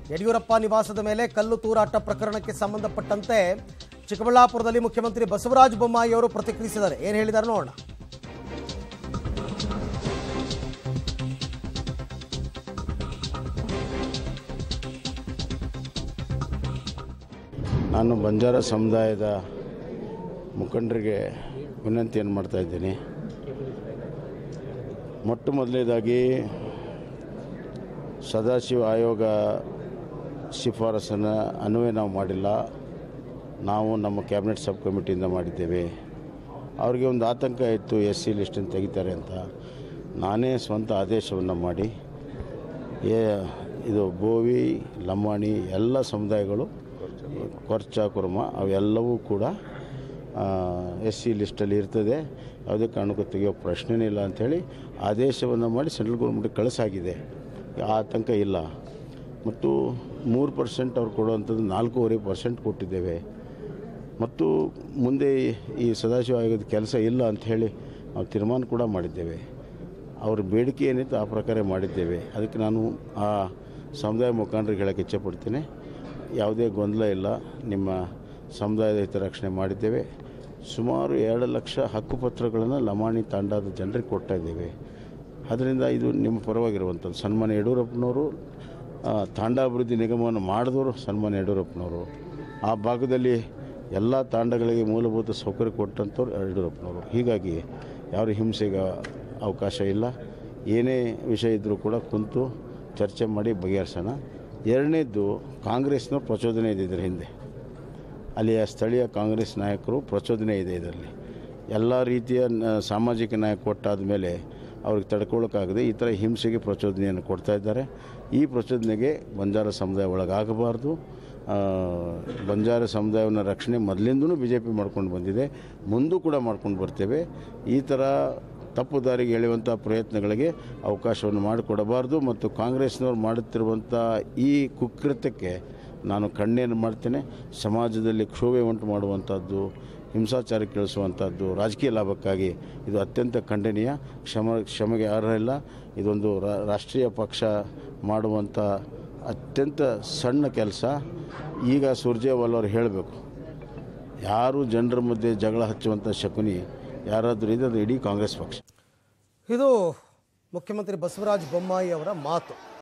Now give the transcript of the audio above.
ಯಡಿಯೂರಪ್ಪ ನಿವಾಸದ ಮೇಲೆ ಕಲ್ಲು ತೂರಾಟ ಪ್ರಕರಣಕ್ಕೆ ಸಂಬಂಧಪಟ್ಟಂತೆ ಚಿಕ್ಕಬಳ್ಳಾಪುರದಲ್ಲಿ ಮುಖ್ಯಮಂತ್ರಿ ಬಸವರಾಜ ಬೊಮ್ಮಾಯಿ ಅವರು ಪ್ರತಿಕ್ರಿಯಿಸಿದ್ದಾರೆ ಏನು ಹೇಳಿದ್ದಾರೆ ನೋಡೋಣ ನಾನು ಬಂಜಾರ ಸಮುದಾಯದ ಮುಖಂಡರಿಗೆ ವಿನಂತಿಯನ್ನು ಮಾಡ್ತಾ ಇದ್ದೀನಿ ಮೊಟ್ಟ ಮೊದಲನೇದಾಗಿ ಸದಾಶಿವ ಆಯೋಗ ಶಿಫಾರಸನ್ನು ಅನ್ವಯ ನಾವು ಮಾಡಿಲ್ಲ ನಾವು ನಮ್ಮ ಕ್ಯಾಬಿನೆಟ್ ಸಬ್ ಕಮಿಟಿಯಿಂದ ಮಾಡಿದ್ದೇವೆ ಅವ್ರಿಗೆ ಒಂದು ಆತಂಕ ಇತ್ತು ಎಸ್ ಸಿ ಲಿಸ್ಟನ್ನು ತೆಗಿತಾರೆ ಅಂತ ನಾನೇ ಸ್ವಂತ ಆದೇಶವನ್ನು ಮಾಡಿ ಏ ಇದು ಬೋವಿ ಲಂಬಾಣಿ ಎಲ್ಲ ಸಮುದಾಯಗಳು ಕೊರ್ಚ ಕುರ್ಮ ಅವೆಲ್ಲವೂ ಕೂಡ ಎಸ್ ಸಿ ಲಿಸ್ಟಲ್ಲಿ ಇರ್ತದೆ ಯಾವುದೇ ಕಾರಣಕ್ಕೂ ತೆಗೆಯೋ ಪ್ರಶ್ನೆನೇ ಇಲ್ಲ ಅಂಥೇಳಿ ಆದೇಶವನ್ನು ಮಾಡಿ ಸೆಂಟ್ರಲ್ ಗೌರ್ಮೆಂಟ್ಗೆ ಕಳಿಸಾಗಿದೆ ಆ ಆತಂಕ ಇಲ್ಲ ಮತ್ತು ಮೂರು ಪರ್ಸೆಂಟ್ ಅವ್ರು ಕೊಡುವಂಥದ್ದು ನಾಲ್ಕೂವರೆ ಪರ್ಸೆಂಟ್ ಕೊಟ್ಟಿದ್ದೇವೆ ಮತ್ತು ಮುಂದೆ ಈ ಸದಾಶಿವ ಆಯೋಗದ ಕೆಲಸ ಇಲ್ಲ ಅಂಥೇಳಿ ನಾವು ತೀರ್ಮಾನ ಕೂಡ ಮಾಡಿದ್ದೇವೆ ಅವ್ರ ಬೇಡಿಕೆ ಏನಿತ್ತು ಆ ಪ್ರಕಾರ ಮಾಡಿದ್ದೇವೆ ಅದಕ್ಕೆ ನಾನು ಆ ಸಮುದಾಯ ಮುಖಂಡರಿಗೆ ಹೇಳಕ್ಕೆ ಇಚ್ಛೆಪಡ್ತೀನಿ ಯಾವುದೇ ಗೊಂದಲ ಇಲ್ಲ ನಿಮ್ಮ ಸಮುದಾಯದ ಹಿತರಕ್ಷಣೆ ಮಾಡಿದ್ದೇವೆ ಸುಮಾರು ಎರಡು ಲಕ್ಷ ಹಕ್ಕುಪತ್ರಗಳನ್ನು ಲಮಾಣಿ ತಾಂಡಾದ ಜನರಿಗೆ ಕೊಡ್ತಾ ಇದ್ದೇವೆ ಅದರಿಂದ ಇದು ನಿಮ್ಮ ಪರವಾಗಿರುವಂಥದ್ದು ಸನ್ಮಾನ್ಯ ಯಡಿಯೂರಪ್ಪನವರು ಆ, ತಾಂಡಾಭಿವೃದ್ಧಿ ನಿಗಮವನ್ನು ಮಾಡಿದವರು ಸನ್ಮಾನ್ಯ ಯಡಿಯೂರಪ್ಪನವರು ಆ ಭಾಗದಲ್ಲಿ ಎಲ್ಲ ತಾಂಡಗಳಿಗೆ ಮೂಲಭೂತ ಸೌಕರ್ಯ ಕೊಟ್ಟಂಥವ್ರು ಯಡಿಯೂರಪ್ಪನವರು ಹೀಗಾಗಿ ಯಾವ ಹಿಂಸೆಗೆ ಅವಕಾಶ ಇಲ್ಲ ಏನೇ ವಿಷಯ ಇದ್ದರೂ ಕೂಡ ಕುಂತು ಚರ್ಚೆ ಮಾಡಿ ಬಗೆಹರಿಸೋಣ ಎರಡನೇದ್ದು ಕಾಂಗ್ರೆಸ್ನ ಪ್ರಚೋದನೆ ಇದೆ ಇದರ ಹಿಂದೆ ಅಲ್ಲಿಯ ಸ್ಥಳೀಯ ಕಾಂಗ್ರೆಸ್ ನಾಯಕರು ಪ್ರಚೋದನೆ ಇದೆ ಇದರಲ್ಲಿ ಎಲ್ಲ ರೀತಿಯ ನ- ಸಾಮಾಜಿಕ ನ್ಯಾಯ ಕೊಟ್ಟಾದ ಮೇಲೆ ಅವ್ರಿಗೆ ತಡ್ಕೊಳ್ಳೋಕ್ಕಾಗದೆ ಈ ಥರ ಹಿಂಸೆಗೆ ಪ್ರಚೋದನೆಯನ್ನು ಕೊಡ್ತಾ ಇದ್ದಾರೆ ಈ ಪ್ರಚೋದನೆಗೆ ಬಂಜಾರ ಸಮುದಾಯ ಒಳಗಾಗಬಾರ್ದು ಆ, ಬಂಜಾರ ಸಮುದಾಯವನ್ನು ರಕ್ಷಣೆ ಮೊದಲಿಂದನೂ ಬಿ ಜೆ ಪಿ ಮಾಡ್ಕೊಂಡು ಬಂದಿದೆ ಮುಂದೂ ಕೂಡ ಮಾಡ್ಕೊಂಡು ಬರ್ತೇವೆ ಈ ಥರ ತಪ್ಪು ದಾರಿಗೆ ಎಳೆಯುವಂಥ ಪ್ರಯತ್ನಗಳಿಗೆ ಅವಕಾಶವನ್ನು ಮಾಡಿಕೊಡಬಾರ್ದು ಮತ್ತು ಕಾಂಗ್ರೆಸ್ನವ್ರು ಮಾಡುತ್ತಿರುವಂಥ ಈ ಕುಕೃತ್ಯಕ್ಕೆ ನಾನು ಕಣ್ಣೇನು ಮಾಡ್ತೇನೆ ಸಮಾಜದಲ್ಲಿ ಕ್ಷೋಭೆ ಉಂಟು ಮಾಡುವಂಥದ್ದು ಹಿಂಸಾಚಾರಕ್ಕೆ ಇಳಿಸುವಂಥದ್ದು ರಾಜಕೀಯ ಲಾಭಕ್ಕಾಗಿ ಇದು ಅತ್ಯಂತ ಖಂಡನೀಯ ಕ್ಷಮ ಕ್ಷಮೆಗೆ ಅರ್ಹ ಇಲ್ಲ ಇದೊಂದು ರಾ- ರಾಷ್ಟ್ರೀಯ ಪಕ್ಷ ಮಾಡುವಂಥ ಅತ್ಯಂತ ಸಣ್ಣ ಕೆಲಸ ಈಗ ಸುರ್ಜೇವಾಲ್ ಅವರು ಹೇಳಬೇಕು ಯಾರು ಜನರ ಮಧ್ಯೆ ಜಗಳ ಹಚ್ಚುವಂಥ ಶಕುನಿ ಯಾರಾದರೂ ಇದೆ ಅದು ಇಡೀ ಕಾಂಗ್ರೆಸ್ ಪಕ್ಷ ಇದು ಮುಖ್ಯಮಂತ್ರಿ ಬಸವರಾಜ ಬೊಮ್ಮಾಯಿ ಅವರ ಮಾತು